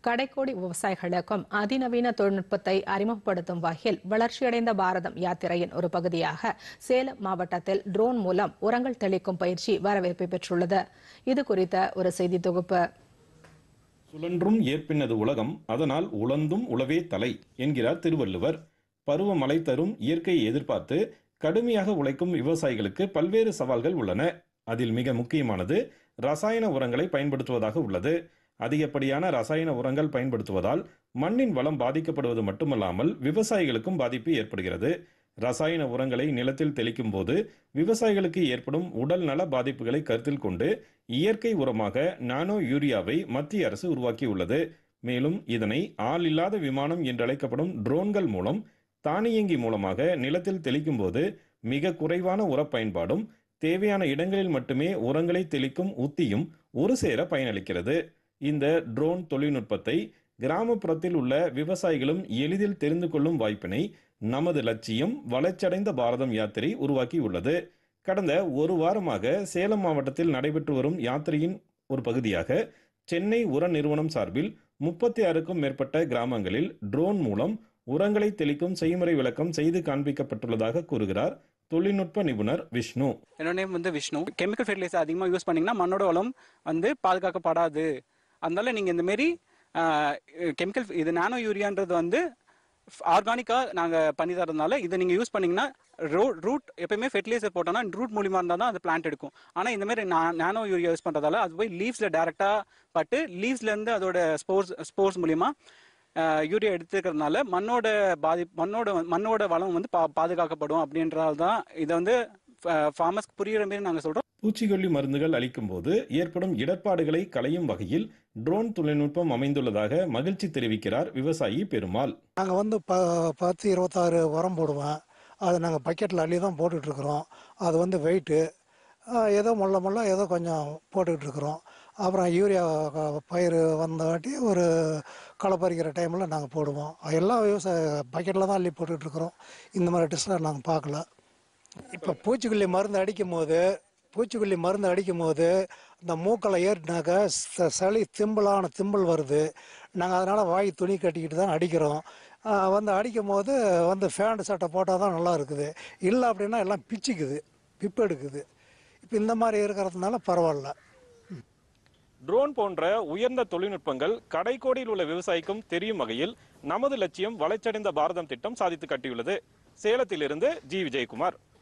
கடைக்கோடி விவசாயிகளுக்கும் அதிநவீன தொழில்நுட்பத்தை அறிமுகப்படுத்தும் வகையில் வளர்ச்சியடைந்த பாரதம் யாத்திரையின் ஒரு பகுதியாக சேலம் மாவட்டத்தில் ட்ரோன் மூலம் உரங்கள் தெளிக்கும் பயிற்சி வரவேற்பை பெற்றுள்ளது இது குறித்த ஒரு செய்தி தொகுப்பு சுழன்றும் ஏற்பினது உலகம் அதனால் உழந்தும் உழவே தலை என்கிறார் திருவள்ளுவர் பருவமழை தரும் இயற்கையை எதிர்பார்த்து கடுமையாக உழைக்கும் விவசாயிகளுக்கு பல்வேறு சவால்கள் உள்ளன அதில் மிக முக்கியமானது ரசாயன உரங்களை பயன்படுத்துவதாக உள்ளது அதிகப்படியான ரசாயன உரங்கள் பயன்படுத்துவதால் மண்ணின் வளம் பாதிக்கப்படுவது மட்டுமல்லாமல் விவசாயிகளுக்கும் பாதிப்பு ஏற்படுகிறது ரசாயன உரங்களை நிலத்தில் தெளிக்கும் போது விவசாயிகளுக்கு ஏற்படும் உடல் நல பாதிப்புகளை கருத்தில் கொண்டு இயற்கை உரமாக நானோ யூரியாவை மத்திய அரசு உருவாக்கியுள்ளது மேலும் இதனை ஆள் இல்லாத விமானம் என்றழைக்கப்படும் ட்ரோன்கள் மூலம் தானியங்கி மூலமாக நிலத்தில் தெளிக்கும் போது மிக குறைவான உர பயன்பாடும் தேவையான இடங்களில் மட்டுமே உரங்களை தெளிக்கும் உத்தியும் ஒரு சேர பயனளிக்கிறது இந்த ட்ரோன் தொழில்நுட்பத்தை கிராமப்புறத்தில் உள்ள விவசாயிகளும் எளிதில் தெரிந்து கொள்ளும் வாய்ப்பினை நமது லட்சியம் வளர்ச்சியடைந்த பாரதம் யாத்திரை உருவாக்கியுள்ளது கடந்த ஒரு வாரமாக சேலம் மாவட்டத்தில் நடைபெற்று வரும் யாத்திரையின் ஒரு பகுதியாக சென்னை உர நிறுவனம் சார்பில் முப்பத்தி ஆறுக்கும் மேற்பட்ட கிராமங்களில் ட்ரோன் மூலம் உரங்களை தெளிக்கும் செய்முறை விளக்கம் செய்து காண்பிக்கப்பட்டுள்ளதாக கூறுகிறார் தொழில்நுட்ப நிபுணர் விஷ்ணு என்னோட நேம் வந்து விஷ்ணு கெமிக்கல் ஃபெர்டிலைசர் அதிகமாக யூஸ் பண்ணீங்கன்னா மண்ணோட வளம் வந்து பாதுகாக்கப்படாது அதனால நீங்கள் இந்த மாரி கெமிக்கல் இது நானோ யூரியான்றது வந்து ஆர்கானிக்காக நாங்கள் பண்ணி தரதுனால இதை நீங்கள் யூஸ் பண்ணீங்கன்னா ரோ ரூட் எப்பயுமே ஃபெர்டிலைசர் போட்டோம்னா ரூட் மூலியமாக இருந்தால் தான் அது பிளான்ட் எடுக்கும் ஆனால் இந்த மாதிரி நானோ யூரியா யூஸ் பண்ணுறதால அது போய் லீவ்ஸில் டேரெக்டாக பட்டு லீவ்ஸ்லேருந்து அதோட ஸ்போர்ஸ் ஸ்போர்ஸ் மூலிமா யூரியா எடுத்துக்கிறதுனால மண்ணோட பாதி மண்ணோட மண்ணோட வளம் வந்து பா பாதுகாக்கப்படும் அப்படின்றதால தான் இதை வந்து ஃபார்மர்ஸ்க்கு புரியுற மாரி நாங்கள் சொல்கிறோம் பூச்சிக்கொல்லி மருந்துகள் அளிக்கும் போது ஏற்படும் இடர்பாடுகளை களையும் வகையில் ட்ரோன் தொழில்நுட்பம் அமைந்துள்ளதாக மகிழ்ச்சி தெரிவிக்கிறார் விவசாயி பெருமாள் நாங்கள் வந்து ப பத்து இருபத்தாறு உரம் போடுவேன் அதை நாங்கள் பக்கெட்டில் அள்ளி தான் போட்டுட்ருக்குறோம் அது வந்து வெயிட்டு ஏதோ முள்ள முள்ள ஏதோ கொஞ்சம் போட்டுக்கிட்டு இருக்கிறோம் அப்புறம் யூரியா பயிர் வந்த வாட்டி ஒரு களை பறிக்கிற டைமில் நாங்கள் போடுவோம் எல்லா விவசாய பக்கெட்டில் தான் அள்ளி போட்டுட்ருக்குறோம் இந்த மாதிரி டெஸ்ட்லாம் நாங்கள் பார்க்கல இப்போ பூச்சிக்கொல்லி மருந்து அடிக்கும் போது பூச்சிக்கொல்லி மருந்து அடிக்கும் போது இந்த மூக்களை ஏறினாக்க ச- சளி திம்பலான திம்பல் வருது நாங்கள் அதனால் வாய் துணி கட்டிக்கிட்டு தான் அடிக்கிறோம் ஆஹ் வந்து அடிக்கும் போது வந்து ஃபேண்ட் சட்டை போட்டால் தான் நல்லா இருக்குது இல்லை அப்படின்னா எல்லாம் பிச்சுக்குது பிப்பு எடுக்குது இப்போ இந்த மாதிரி இருக்கிறதுனால பரவாயில்ல ட்ரோன் போன்ற உயர்ந்த தொழில்நுட்பங்கள் கடைக்கோடியில் உள்ள விவசாயிக்கும் தெரியும் வகையில் நமது லட்சியம் வளர்ச்சியடைந்த பாரதம் திட்டம் சாதித்து காட்டியுள்ளது சேலத்திலிருந்து ஜி விஜயகுமார்